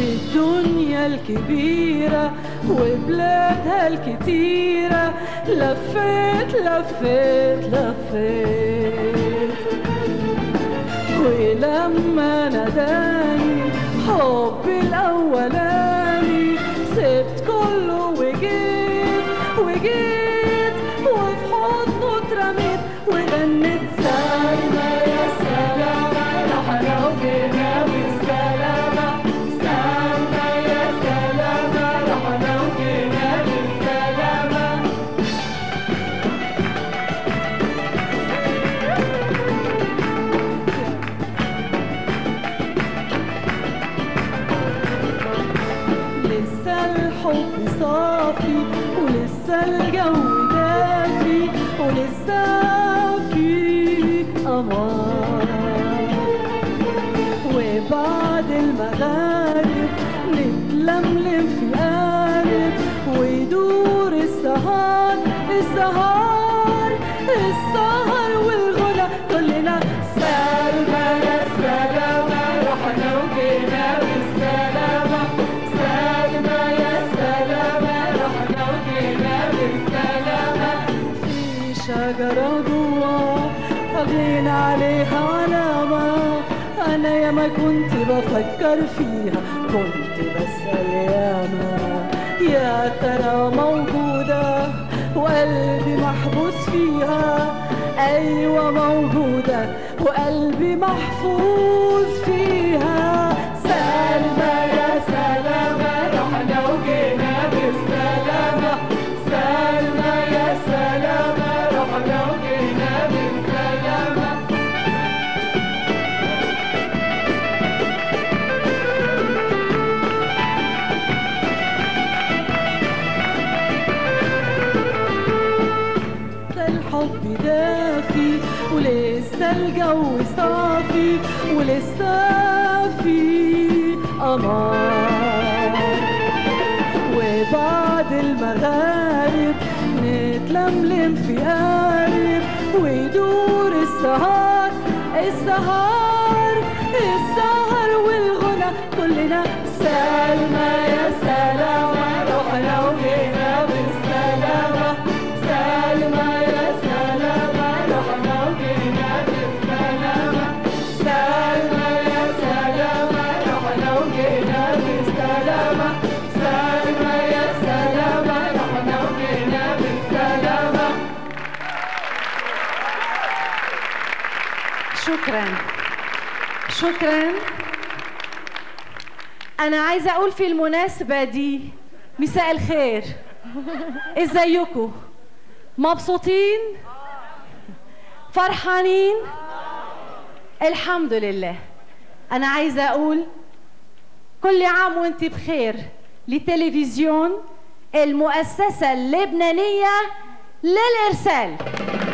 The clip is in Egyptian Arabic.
الدنيا الكبيرة وبلادها الكتيرة لفيت لفيت لفيت ولما ناداني حبي الأولاني سبت كله وجيت وجيت وفي حضنه اترميت وغنيت سلمى يا سلامة رحنا وجينا بالسلامة سلمى يا سلامة رحنا وجينا بالسلامة لسه الحب صافي ولسه الجو دافي ولسه في أمان وبعد المغارب نتلملم في قالب ويدور السهر السهر السهر والغنى كلنا سلمى يا سلامة رحنا وجينا بالسلامة سلمى يا سلامة رحنا وجينا بالسلامة في شجرة جوا قضينا عليها علامة أنا ياما كنت بفكر فيها كنت بسأل ياما يا ترى موجودة وقلبي محبوس فيها أيوة موجودة وقلبي محفوظ فيها سلمى يا سلامة رحنا وجينا بالسلامة سلمى يا سلامة رحنا وجينا بالسلامة لسه الحب دافي ولسه الجو صافي ولسه في أمان وبعد المغارب نتلملم في قارب ويدور السهر السهر السهر والغنى كلنا سلمى يا سلامة رحنا وجينا بالسلامة سلمى يا سلامة رحنا وجينا بالسلامة سلمى يا سلامة رحنا وجينا بالسلامة سلمى يا سلامة رحنا وجينا بالسلامة شكرا شكرا انا عايزه اقول في المناسبه دي مساء الخير ازيكم مبسوطين فرحانين الحمد لله انا عايزه اقول كل عام وانت بخير لتلفزيون المؤسسه اللبنانيه للارسال